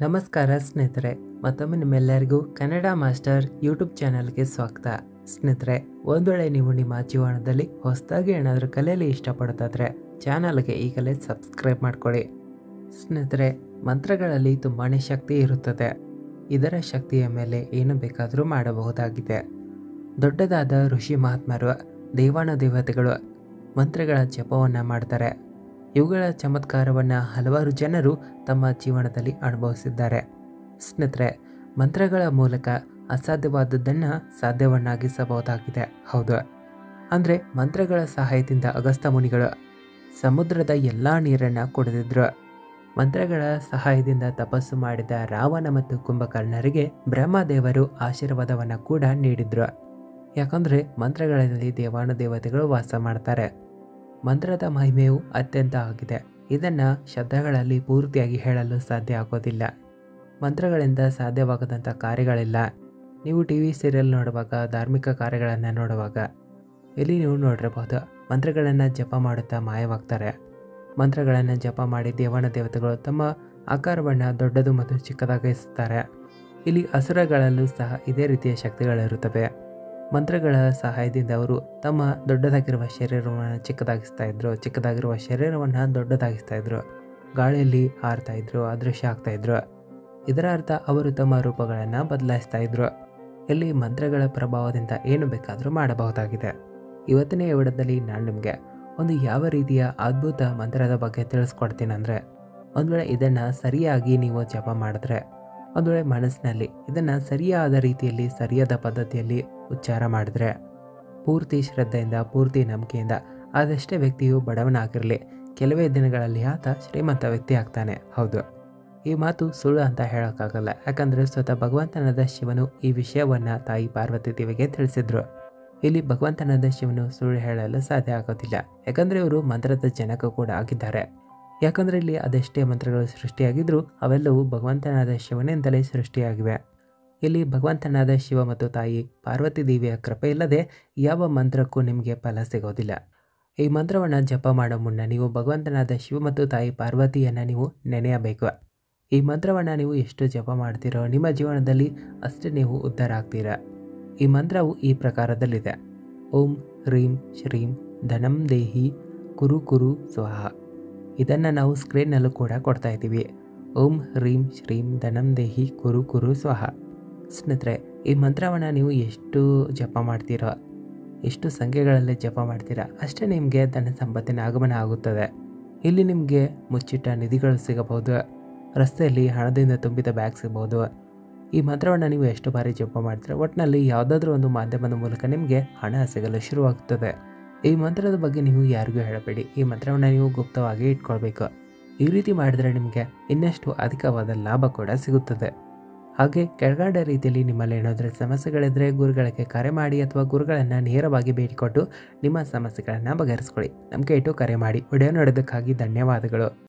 ನಮಸ್ಕಾರ ಸ್ನೇಹಿತರೆ ಮತ್ತೊಮ್ಮೆ ನಿಮ್ಮೆಲ್ಲರಿಗೂ ಕನ್ನಡ ಮಾಸ್ಟರ್ ಯೂಟ್ಯೂಬ್ ಚಾನಲ್ಗೆ ಸ್ವಾಗತ ಸ್ನೇಹಿತರೆ ಒಂದು ವೇಳೆ ನೀವು ನಿಮ್ಮ ಜೀವನದಲ್ಲಿ ಹೊಸದಾಗಿ ಏನಾದರೂ ಕಲಿಯಲು ಇಷ್ಟಪಡ್ತಾದ್ರೆ ಚಾನಲ್ಗೆ ಈಗಲೇ ಸಬ್ಸ್ಕ್ರೈಬ್ ಮಾಡ್ಕೊಳ್ಳಿ ಸ್ನೇಹಿತರೆ ಮಂತ್ರಗಳಲ್ಲಿ ತುಂಬಾ ಶಕ್ತಿ ಇರುತ್ತದೆ ಇದರ ಶಕ್ತಿಯ ಮೇಲೆ ಏನು ಬೇಕಾದರೂ ಮಾಡಬಹುದಾಗಿದೆ ದೊಡ್ಡದಾದ ಋಷಿ ಮಹಾತ್ಮರು ದೇವಾನು ದೇವತೆಗಳು ಮಂತ್ರಗಳ ಜಪವನ್ನು ಮಾಡ್ತಾರೆ ಇವುಗಳ ಚಮತ್ಕಾರವನ್ನು ಹಲವಾರು ಜನರು ತಮ್ಮ ಜೀವನದಲ್ಲಿ ಅನುಭವಿಸಿದ್ದಾರೆ ಸ್ನೇಹಿತರೆ ಮಂತ್ರಗಳ ಮೂಲಕ ಅಸಾಧ್ಯವಾದದ್ದನ್ನು ಸಾಧ್ಯವನ್ನಾಗಿಸಬಹುದಾಗಿದೆ ಹೌದು ಅಂದರೆ ಮಂತ್ರಗಳ ಸಹಾಯದಿಂದ ಅಗಸ್ತ ಮುನಿಗಳು ಸಮುದ್ರದ ಎಲ್ಲ ನೀರನ್ನು ಕುಡಿದಿದ್ರು ಮಂತ್ರಗಳ ಸಹಾಯದಿಂದ ತಪಸ್ಸು ಮಾಡಿದ ರಾವಣ ಮತ್ತು ಕುಂಭಕರ್ಣರಿಗೆ ಬ್ರಹ್ಮದೇವರು ಆಶೀರ್ವಾದವನ್ನು ಕೂಡ ನೀಡಿದ್ರು ಯಾಕಂದರೆ ಮಂತ್ರಗಳಲ್ಲಿ ದೇವಾನು ದೇವತೆಗಳು ವಾಸ ಮಾಡ್ತಾರೆ ಮಂತ್ರದ ಮಹಿಮೆಯು ಅತ್ಯಂತ ಆಗಿದೆ ಇದನ್ನು ಶಬ್ದಗಳಲ್ಲಿ ಪೂರ್ತಿಯಾಗಿ ಹೇಳಲು ಸಾಧ್ಯ ಆಗೋದಿಲ್ಲ ಮಂತ್ರಗಳಿಂದ ಸಾಧ್ಯವಾಗದಂಥ ಕಾರ್ಯಗಳಿಲ್ಲ ನೀವು ಟಿ ವಿ ಸೀರಿಯಲ್ ನೋಡುವಾಗ ಧಾರ್ಮಿಕ ಕಾರ್ಯಗಳನ್ನು ನೋಡುವಾಗ ಇಲ್ಲಿ ನೀವು ನೋಡಿರಬಹುದು ಮಂತ್ರಗಳನ್ನು ಜಪ ಮಾಡುತ್ತಾ ಮಾಯವಾಗ್ತಾರೆ ಮಂತ್ರಗಳನ್ನು ಜಪ ಮಾಡಿ ದೇವಾನ ದೇವತೆಗಳು ತಮ್ಮ ಆಕಾರವನ್ನು ದೊಡ್ಡದು ಮತ್ತು ಚಿಕ್ಕದಾಗಿಸುತ್ತಾರೆ ಇಲ್ಲಿ ಅಸುರಗಳಲ್ಲೂ ಸಹ ಇದೇ ರೀತಿಯ ಶಕ್ತಿಗಳಿರುತ್ತವೆ ಮಂತ್ರಗಳ ಸಹಾಯದಿಂದ ಅವರು ತಮ್ಮ ದೊಡ್ಡದಾಗಿರುವ ಶರೀರವನ್ನು ಚಿಕ್ಕದಾಗಿಸ್ತಾ ಇದ್ರು ಚಿಕ್ಕದಾಗಿರುವ ಶರೀರವನ್ನು ದೊಡ್ಡದಾಗಿಸ್ತಾ ಇದ್ರು ಗಾಳಿಯಲ್ಲಿ ಹಾರ್ತಾ ಇದ್ರು ಅದೃಶ್ಯ ಆಗ್ತಾ ಇದ್ರು ಇದರ ಅರ್ಥ ಅವರು ತಮ್ಮ ರೂಪಗಳನ್ನು ಬದಲಾಯಿಸ್ತಾ ಇದ್ರು ಇಲ್ಲಿ ಮಂತ್ರಗಳ ಪ್ರಭಾವದಿಂದ ಏನು ಬೇಕಾದರೂ ಮಾಡಬಹುದಾಗಿದೆ ಇವತ್ತಿನ ಈ ವಿಡಿಯೋದಲ್ಲಿ ನಾನು ನಿಮಗೆ ಒಂದು ಯಾವ ರೀತಿಯ ಅದ್ಭುತ ಮಂತ್ರದ ಬಗ್ಗೆ ತಿಳಿಸ್ಕೊಡ್ತೀನಿ ಅಂದರೆ ಒಂದು ವೇಳೆ ಇದನ್ನು ಸರಿಯಾಗಿ ನೀವು ಜಪ ಮಾಡಿದ್ರೆ ಒಂದು ವೇಳೆ ಮನಸ್ಸಿನಲ್ಲಿ ಇದನ್ನು ಸರಿಯಾದ ರೀತಿಯಲ್ಲಿ ಸರಿಯಾದ ಪದ್ಧತಿಯಲ್ಲಿ ಉಚ್ಚಾರ ಮಾಡಿದ್ರೆ ಪೂರ್ತಿ ಶ್ರದ್ಧೆಯಿಂದ ಪೂರ್ತಿ ನಂಬಿಕೆಯಿಂದ ಆದಷ್ಟೇ ವ್ಯಕ್ತಿಯು ಬಡವನಾಗಿರಲಿ ಕೆಲವೇ ದಿನಗಳಲ್ಲಿ ಆತ ಶ್ರೀಮಂತ ವ್ಯಕ್ತಿ ಆಗ್ತಾನೆ ಹೌದು ಈ ಮಾತು ಸುಳ್ಳು ಅಂತ ಹೇಳೋಕ್ಕಾಗಲ್ಲ ಯಾಕಂದರೆ ಸ್ವತಃ ಭಗವಂತನಾದ ಶಿವನು ಈ ವಿಷಯವನ್ನು ತಾಯಿ ಪಾರ್ವತಿ ದೇವಿಗೆ ತಿಳಿಸಿದ್ರು ಇಲ್ಲಿ ಭಗವಂತನಾದ ಶಿವನು ಸುಳ್ಳು ಹೇಳಲು ಸಾಧ್ಯ ಆಗೋದಿಲ್ಲ ಯಾಕಂದರೆ ಇವರು ಮಂತ್ರದ ಜನಕ ಕೂಡ ಆಗಿದ್ದಾರೆ ಯಾಕಂದರೆ ಇಲ್ಲಿ ಅದೆಷ್ಟೇ ಮಂತ್ರಗಳು ಸೃಷ್ಟಿಯಾಗಿದ್ದರೂ ಅವೆಲ್ಲವೂ ಭಗವಂತನಾದ ಶಿವನಿಂದಲೇ ಸೃಷ್ಟಿಯಾಗಿವೆ ಇಲ್ಲಿ ಭಗವಂತನಾದ ಶಿವ ಮತ್ತು ತಾಯಿ ಪಾರ್ವತಿ ದೇವಿಯ ಕೃಪೆ ಇಲ್ಲದೆ ಯಾವ ಮಂತ್ರಕ್ಕೂ ನಿಮಗೆ ಫಲ ಸಿಗೋದಿಲ್ಲ ಈ ಮಂತ್ರವನ್ನು ಜಪ ಮಾಡೋ ಮುನ್ನ ನೀವು ಭಗವಂತನಾದ ಶಿವ ಮತ್ತು ತಾಯಿ ಪಾರ್ವತಿಯನ್ನು ನೀವು ನೆನೆಯಬೇಕು ಈ ಮಂತ್ರವನ್ನು ನೀವು ಎಷ್ಟು ಜಪ ಮಾಡ್ತೀರೋ ನಿಮ್ಮ ಜೀವನದಲ್ಲಿ ಅಷ್ಟೇ ನೀವು ಉದ್ಧಾರ ಆಗ್ತೀರಾ ಈ ಮಂತ್ರವು ಈ ಪ್ರಕಾರದಲ್ಲಿದೆ ಓಂ ಹ್ರೀಂ ಶ್ರೀಂ ಧನಂ ದೇಹಿ ಕುರು ಕುರು ಸ್ವಾಹ ಇದನ್ನು ನಾವು ಸ್ಕ್ರೀನ್ನಲ್ಲೂ ಕೂಡ ಕೊಡ್ತಾ ಇದ್ದೀವಿ ಓಂ ಹ್ರೀಂ ಶ್ರೀಂ ಧನಂ ದೇಹಿ ಕುರು ಕುರು ಸ್ವಾಹ ಸ್ನೇಹಿತರೆ ಈ ಮಂತ್ರವನ್ನು ನೀವು ಎಷ್ಟು ಜಪ ಮಾಡ್ತೀರೋ ಎಷ್ಟು ಸಂಖ್ಯೆಗಳಲ್ಲಿ ಜಪ ಮಾಡ್ತೀರಾ ಅಷ್ಟೇ ನಿಮಗೆ ಧನ ಸಂಪತ್ತಿನ ಆಗಮನ ಆಗುತ್ತದೆ ಇಲ್ಲಿ ನಿಮಗೆ ಮುಚ್ಚಿಟ್ಟ ನಿಧಿಗಳು ಸಿಗಬಹುದು ರಸ್ತೆಯಲ್ಲಿ ಹಣದಿಂದ ತುಂಬಿದ ಬ್ಯಾಗ್ ಸಿಗ್ಬೋದು ಈ ಮಂತ್ರವನ್ನು ನೀವು ಎಷ್ಟು ಬಾರಿ ಜಪ ಮಾಡ್ತೀರಾ ಒಟ್ಟಿನಲ್ಲಿ ಯಾವುದಾದ್ರೂ ಒಂದು ಮಾಧ್ಯಮದ ಮೂಲಕ ನಿಮಗೆ ಹಣ ಸಿಗಲು ಶುರುವಾಗುತ್ತದೆ ಈ ಮಂತ್ರದ ಬಗ್ಗೆ ನೀವು ಯಾರಿಗೂ ಹೇಳಬೇಡಿ ಈ ಮಂತ್ರವನ್ನು ನೀವು ಗುಪ್ತವಾಗಿ ಇಟ್ಕೊಳ್ಬೇಕು ಈ ರೀತಿ ಮಾಡಿದರೆ ನಿಮಗೆ ಇನ್ನಷ್ಟು ಅಧಿಕವಾದ ಲಾಭ ಕೂಡ ಸಿಗುತ್ತದೆ ಹಾಗೆ ಕೆಳಗಂಡ ರೀತಿಯಲ್ಲಿ ನಿಮ್ಮಲ್ಲಿ ಏನಾದರೂ ಸಮಸ್ಯೆಗಳಿದ್ದರೆ ಗುರುಗಳಿಗೆ ಕರೆ ಮಾಡಿ ಅಥವಾ ಗುರುಗಳನ್ನು ನೇರವಾಗಿ ಭೇಟಿ ಕೊಟ್ಟು ನಿಮ್ಮ ಸಮಸ್ಯೆಗಳನ್ನು ಬಗೆಹರಿಸ್ಕೊಳ್ಳಿ ನಮಗೆ ಇಟ್ಟು ಕರೆ ಮಾಡಿ ವಿಡಿಯೋ ನೋಡೋದಕ್ಕಾಗಿ ಧನ್ಯವಾದಗಳು